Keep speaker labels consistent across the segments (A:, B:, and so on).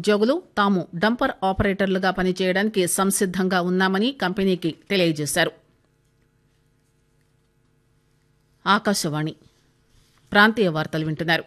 A: ఉద్యోగులు తాము డంపర్ ఆపరేటర్లుగా పనిచేయడానికి సంసిద్దంగా ఉన్నామని కంపెనీకి తెలియజేశారు ఆకాశవాణి ప్రాంతీయ వార్తలు వింటున్నారు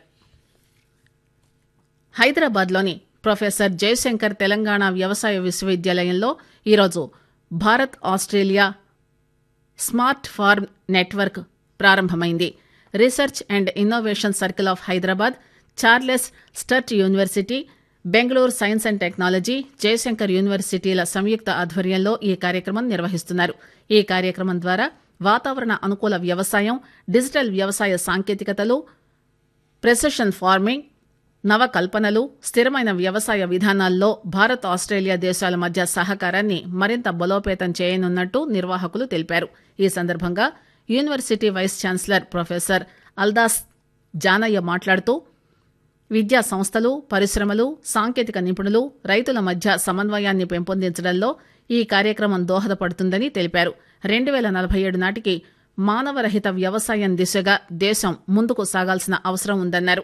A: హైదరాబాద్లోని ప్రొఫెసర్ జయశంకర్ తెలంగాణ వ్యవసాయ విశ్వవిద్యాలయంలో ఈరోజు Bharat Australia smart farm network ప్రారంభమైంది research and innovation circle of Hyderabad Charles Sturt university Bengaluru science and technology Jayashankar యూనివర్సిటీల సంయుక్త ఆధ్వర్యంలో ఈ కార్యక్రమం నిర్వహిస్తున్నారు ఈ కార్యక్రమం ద్వారా వాతావరణ అనుకూల వ్యవసాయం డిజిటల్ వ్యవసాయ సాంకేతికతలు ప్రెసిషన్ ఫార్మింగ్ నవకల్పనలు స్థిరమైన వ్యవసాయ విధానాల్లో భారత్ ఆస్ట్రేలియా దేశాల మధ్య సహకారాన్ని మరింత బలోపేతం చేయనున్నట్టు నిర్వాహకులు తెలిపారు ఈ సందర్భంగా university vice chancellor professor Aldas Janaiah మాట్లాడుతూ విద్యా సంస్థలు పరిశ్రమలు సాంకేతిక నిపుణులు రైతుల మధ్య సమన్వయాన్ని పెంపొందించడంలో ఈ కార్యక్రమం దోహదపడుతుందని తెలిపారు రెండు వేల నలభై ఏడు నాటికి మానవరహిత వ్యవసాయం దిశగా దేశం ముందుకు సాగాల్సిన అవసరం ఉందన్నారు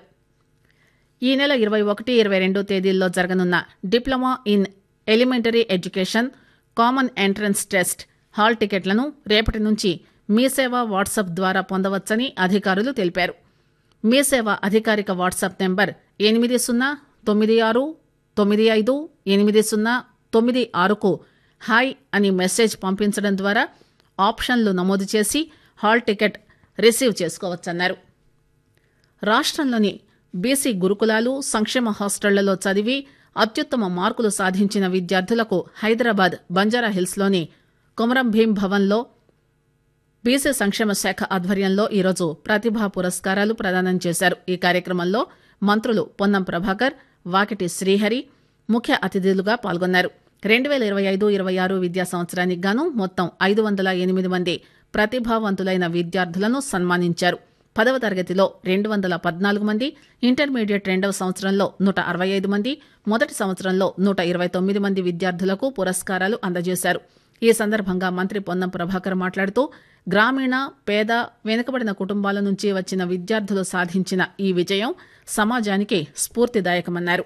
A: ఈ నెల ఇరవై ఒకటి ఇరవై రెండు తేదీల్లో జరగనున్న diploma in elementary education common entrance test hall టికెట్లను రేపటి నుంచి మీ సేవ వాట్సాప్ ద్వారా పొందవచ్చని అధికారులు తెలిపారు మీ సేవ అధికారిక వాట్సాప్ నెంబర్ ఎనిమిది సున్నా తొమ్మిది ఆరు తొమ్మిది ఐదు ఎనిమిది సున్నా తొమ్మిది ఆరుకు హాయ్ అని మెసేజ్ పంపించడం ద్వారా ఆప్షన్లు నమోదు చేసి హాల్ టికెట్ రిసీవ్ చేసుకోవచ్చన్నారు రాష్ట్రంలోని బీసీ గురుకులాలు సంక్షేమ హాస్టళ్లలో చదివి అత్యుత్తమ మార్కులు సాధించిన విద్యార్థులకు హైదరాబాద్ బంజారాహిల్స్లోని కొమరం భీం భవన్లో బీసీ సంక్షేమ శాఖ ఆధ్వర్యంలో ఈరోజు ప్రతిభా పురస్కారాలు ప్రదానం చేశారు ఈ కార్యక్రమంలో మంత్రులు పొన్నం ప్రభాకర్ వాకిటి శ్రీహరి ముఖ్య అతిథులుగా పాల్గొన్నారు రెండు వేల ఇరవై ఐదు ఇరవై ఆరు విద్యా సంవత్సరానికి గాను మొత్తం ఐదు వందల ఎనిమిది మంది ప్రతిభావంతులైన విద్యార్థులను సన్మానించారు పదవ తరగతిలో రెండు వందల పద్నాలుగు మంది ఇంటర్మీడియట్ రెండవ సంవత్సరంలో నూట అరవై ఐదు మంది మొదటి సంవత్సరంలో నూట ఇరవై తొమ్మిది మంది విద్యార్థులకు పురస్కారాలు అందజేశారు ఈ సందర్భంగా మంత్రి పొన్నం ప్రభాకర్ మాట్లాడుతూ గ్రామీణ పేద వెనుకబడిన కుటుంబాల నుంచి వచ్చిన విద్యార్థులు సాధించిన ఈ విజయం సమాజానికి స్ఫూర్తిదాయకమన్నారు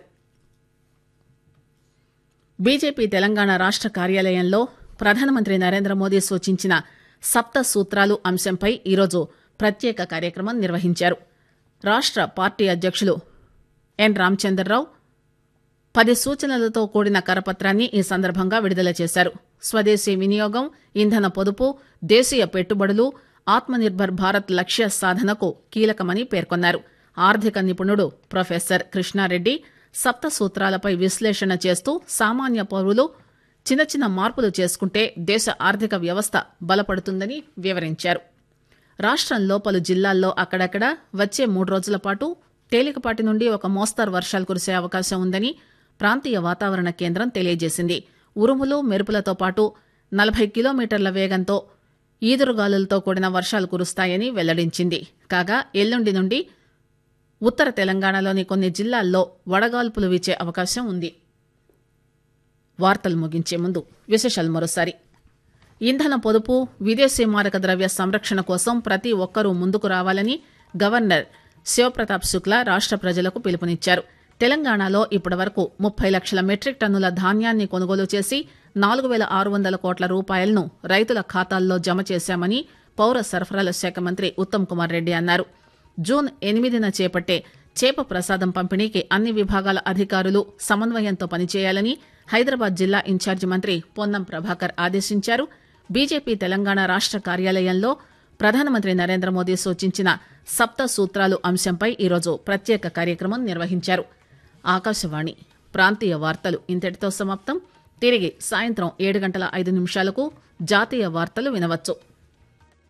A: బీజేపీ తెలంగాణ రాష్ట కార్యాలయంలో ప్రధానమంత్రి నరేంద్ర మోదీ సూచించిన సప్త సూత్రాలు అంశంపై ఈరోజు ప్రత్యేక కార్యక్రమం నిర్వహించారు రాష్ట పార్టీ అధ్యక్షులు ఎన్ రామచంద్రరావు పది సూచనలతో కూడిన కరపత్రాన్ని ఈ సందర్భంగా విడుదల చేశారు స్వదేశీ వినియోగం ఇంధన పొదుపు దేశీయ పెట్టుబడులు ఆత్మనిర్భర్ భారత్ లక్ష్య సాధనకు కీలకమని పేర్కొన్నారు ఆర్థిక నిపుణుడు ప్రొఫెసర్ కృష్ణారెడ్డి సప్త సూత్రాలపై విశ్లేషణ చేస్తూ సామాన్య పౌరులు చిన్న చిన్న మార్పులు చేసుకుంటే దేశ ఆర్థిక వ్యవస్థ బలపడుతుందని వివరించారు రాష్టంలో పలు జిల్లాల్లో అక్కడక్కడ వచ్చే మూడు రోజుల పాటు తేలికపాటి నుండి ఒక మోస్తరు వర్షాలు కురిసే అవకాశం ఉందని ప్రాంతీయ వాతావరణ కేంద్రం తెలియజేసింది ఉరుములు మెరుపులతో పాటు నలభై కిలోమీటర్ల వేగంతో ఈదురుగాలులతో కూడిన వర్షాలు కురుస్తాయని వెల్లడించింది కాగా ఎల్లుండి నుండి ఉత్తర తెలంగాణలోని కొన్ని జిల్లాల్లో వడగాల్పులు వీచే అవకాశం ఉంది వార్తలు ముగించే ముందు విశేషాలు మరోసారి ఇంధన పొదుపు విదేశీ మారక ద్రవ్య సంరక్షణ కోసం ప్రతి ఒక్కరూ ముందుకు రావాలని గవర్నర్ శివప్రతాప్ శుక్లా రాష్ట ప్రజలకు పిలుపునిచ్చారు తెలంగాణలో ఇప్పటివరకు ముప్పై లక్షల మెట్రిక్ టన్నుల ధాన్యాన్ని కొనుగోలు చేసి నాలుగు వేల ఆరు వందల కోట్ల రూపాయలను రైతుల ఖాతాల్లో జమ చేశామని పౌర సరఫరాల శాఖ మంత్రి ఉత్తమ్ కుమార్ రెడ్డి అన్నారు జూన్ ఎనిమిదిన చేపట్టే చేప ప్రసాదం పంపిణీకి అన్ని విభాగాల అధికారులు సమన్వయంతో పనిచేయాలని హైదరాబాద్ జిల్లా ఇన్ఛార్జి మంత్రి పొన్నం ప్రభాకర్ ఆదేశించారు బీజేపీ తెలంగాణ రాష్ట కార్యాలయంలో ప్రధానమంత్రి నరేంద్ర మోదీ సూచించిన సప్త సూత్రాలు అంశంపై ఈరోజు ప్రత్యేక కార్యక్రమం నిర్వహించారు ఆకాశవాణి ప్రాంతీయ వార్తలు ఇంతటితో సమాప్తం తిరిగి సాయంత్రం ఏడు గంటల ఐదు నిమిషాలకు జాతీయ వార్తలు వినవచ్చు